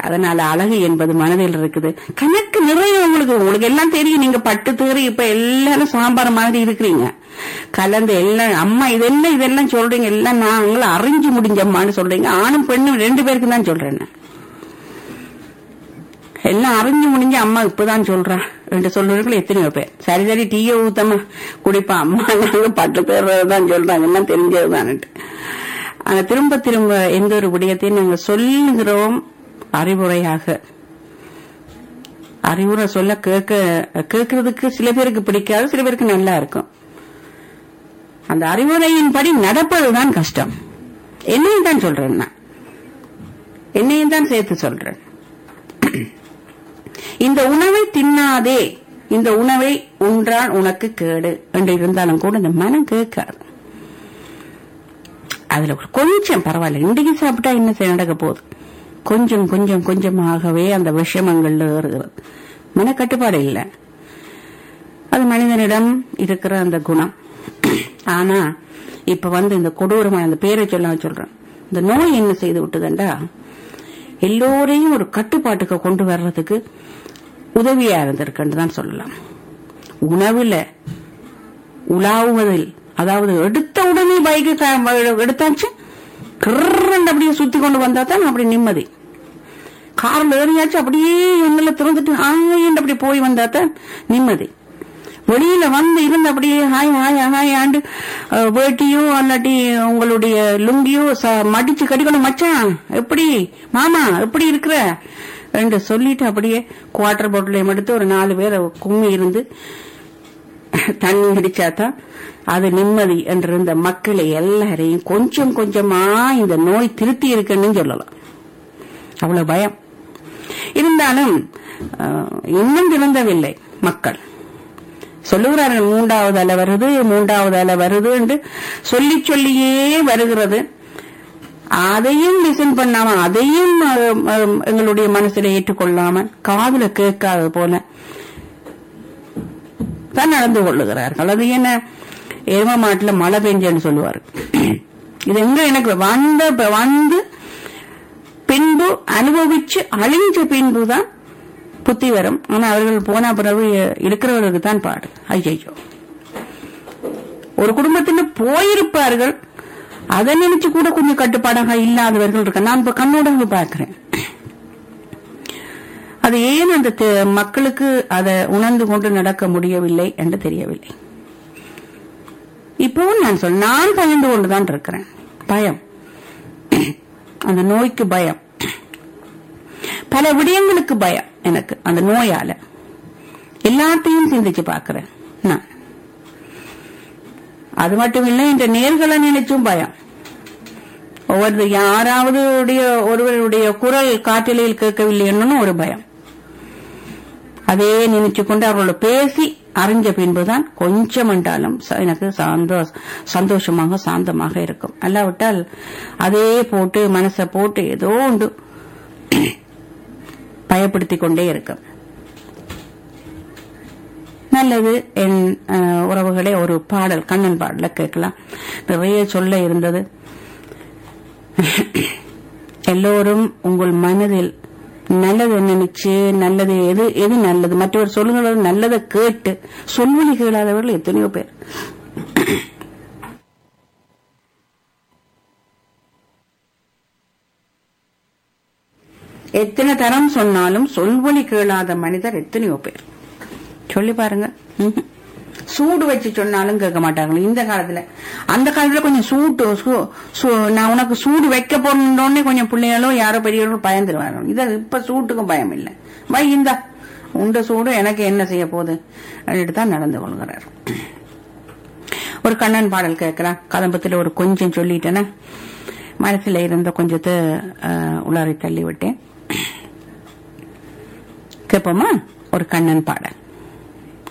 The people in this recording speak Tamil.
அதனால அழகு என்பது மனதில் இருக்குது கணக்கு நிறைய உங்களுக்கு உங்களுக்கு எல்லாம் தெரியும் நீங்க பட்டு தேறி இப்ப எல்லாரும் சாம்பார் மாதிரி இருக்கிறீங்க கலந்து எல்லாம் அம்மா இதெல்லாம் இதெல்லாம் சொல்றீங்க எல்லாம் நாங்களும் அறிஞ்சு முடிஞ்சம்மான்னு சொல்றீங்க ஆணும் பெண்ணும் ரெண்டு பேருக்கு தான் சொல்றேன் நான். எல்லாம் அறிஞ்சு முடிஞ்ச அம்மா இப்பதான் சொல்றா ரெண்டு சொல்றவர்கள் எத்தனையோ பேர் சரி சரி டீயை ஊத்தம்மா குடிப்பா அம்மா நாங்க பட்டு பேர்தான் சொல்றாங்க எல்லாம் தெரிஞ்சதுதான்ட்டு ஆனா திரும்ப திரும்ப எந்த ஒரு விடயத்தையும் நாங்க சொல்லுகிறோம் அறிவுரையாக அறிவுரை சொல்ல கேட்க கேட்கறதுக்கு சில பேருக்கு பிடிக்காது சில பேருக்கு நல்லா இருக்கும் அந்த அறிவுரையின்படி நடப்பதுதான் கஷ்டம் என்னையும் தான் சொல்றேன் நான் என்னையும் தான் சேர்த்து சொல்றேன் இந்த உணவை தின்னாதே இந்த உணவை உன்றால் உனக்கு கேடு என்று இருந்தாலும் கூட இந்த மனம் கேட்காது அதுல ஒரு கொஞ்சம் பரவாயில்ல இன்றைக்கு சாப்பிட்டா என்ன செய்ய நடக்க போகுது கொஞ்சம் கொஞ்சம் கொஞ்சமாகவே அந்த விஷமங்கள்ல ஏறுகிறது மனக்கட்டுப்பாடு இல்லை அது மனிதனிடம் இருக்கிற அந்த குணம் ஆனா இப்ப வந்து இந்த கொடூரமான அந்த பேரை சொல்ல சொல்றேன் இந்த நோய் என்ன செய்து விட்டுதுண்டா எல்லோரையும் ஒரு கட்டுப்பாட்டுக்கு கொண்டு வர்றதுக்கு உதவியா இருந்திருக்குன்னு தான் சொல்லலாம் உணவுல உலாவுவதில் அதாவது எடுத்த உடனே பைக்கு எடுத்தாச்சு கிரண்டு அப்படியே சுத்தி கொண்டு வந்தா தான் அப்படி நிம்மதி கார்ல ஏறியாச்சு அப்படியே எண்ணல திறந்துட்டு ஆயின்னு அப்படி போய் வந்தா தான் நிம்மதி வெளியில வந்து இருந்து அப்படியே ஹாய் ஹாய் ஹாய் ஆண்டு அஹ், வேட்டியோ அல்லாட்டி உங்களுடைய லுங்கியோ ச- மடிச்சு கட்டிக்கணும் மச்சான் எப்படி மாமா எப்படி இருக்கிற என்று சொல்லிட்டு அப்படியே குவார்டர் பாட்டிலையும் எடுத்து ஒரு நாலு பேரை கும்மி இருந்து தண்ணி அடிச்சாதான் அது நிம்மதி என்றிருந்த மக்களை எல்லாரையும் கொஞ்சம் கொஞ்சமா இந்த நோய் திருத்தி இருக்குன்னு சொல்லலாம் அவ்வளவு பயம் இருந்தாலும் அஹ், இன்னும் திறந்தவில்லை மக்கள் சொல்லுகிறார்கள் மூன்றாவது அலை வருது மூன்றாவது அலை வருது என்று சொல்லி சொல்லியே வருகிறது அதையும் லிசன் பண்ணாம அதையும் அஹ், அஹ், எங்களுடைய மனசுல ஏற்றுக்கொள்ளாம காதுல கேட்காத போல தான் நடந்து கொள்ளுகிறார்கள் அது என்ன எரும மாட்டுல மழை பெஞ்சன்னு சொல்லுவாரு இது எங்க எனக்கு வந்த வந்து பின்பு அனுபவிச்சு அழிஞ்ச பின்புதான் புத்தி வரும் ஆனா அவர்கள் போன பிறகு இருக்கிறவர்களுக்கு தான் பாடு ஐயோ ஒரு குடும்பத்துல போயிருப்பார்கள் அதை நினைச்சு கூட கொஞ்சம் கட்டுப்பாடாக இல்லாதவர்கள் இருக்க நான் இப்ப கண்ணோட பார்க்கிறேன் அது ஏன் அந்த தெ- மக்களுக்கு அதை உணர்ந்து கொண்டு நடக்க முடியவில்லை என்று தெரியவில்லை இப்பவும் நான் சொல் நான் பயந்து கொண்டுதான் இருக்கிறேன் பயம் அந்த நோய்க்கு பயம் பல விடயங்களுக்கு பயம் எனக்கு அந்த நோயால எல்லாத்தையும் சிந்திச்சு பார்க்கிறேன் நான் அது மட்டும் இல்லை இந்த நேர்களை நினைச்சும் பயம் ஒவ்வொரு யாராவது உடைய ஒருவருடைய குரல் காட்டிலையில் கேட்கவில்லைன்னு ஒரு பயம் அதே நினைச்சு கொண்டு அவர்களோட பேசி அறிஞ்ச பின்புதான் கொஞ்சம் என்றாலும் ச- எனக்கு சாந்தோ சந்தோஷமாக சாந்தமாக இருக்கும் அல்லாவிட்டால் அதே போட்டு மனசை போட்டு ஏதோ உண்டு பயப்படுத்திக் கொண்டே இருக்கும் நல்லது என் அஹ், உறவுகளே ஒரு பாடல் கண்ணன் பாடல கேட்கலாம் நிறைய சொல்ல இருந்தது எல்லோரும் உங்கள் மனதில் நல்லது நினைச்சு நல்லது எது எது நல்லது மற்றவர் சொல்லுகிறது நல்லதை கேட்டு சொல்வழி கேளாதவர்கள் எத்தனையோ பேர் எத்தனை தரம் சொன்னாலும் சொல்வழி கேளாத மனிதர் எத்தனையோ பேர் சொல்லி பாருங்க ம்ஹும். சூடு வச்சு சொன்னாலும் கேட்க மாட்டாங்க இந்த காலத்துல அந்த காலத்துல கொஞ்சம் சூட்டு சூ- சூ- நான் உனக்கு சூடு வைக்க போனோடனே கொஞ்சம் பிள்ளைகளோ யாரோ பெரியவர்களோ பயந்துருவாங்க இது இப்ப சூட்டுக்கும் பயம் இல்லை வை இந்தா உண்ட சூடு எனக்கு என்ன செய்ய போகுது அப்படின்ட்டு தான் நடந்து கொள்கிறார் ஒரு கண்ணன் பாடல் கேட்கிறான் கதம்பத்துல ஒரு கொஞ்சம் சொல்லிட்டேன்னா மனசுல இருந்த கொஞ்சத்தை அஹ், உளறி தள்ளி விட்டேன் கேட்போமா ஒரு கண்ணன் பாடல்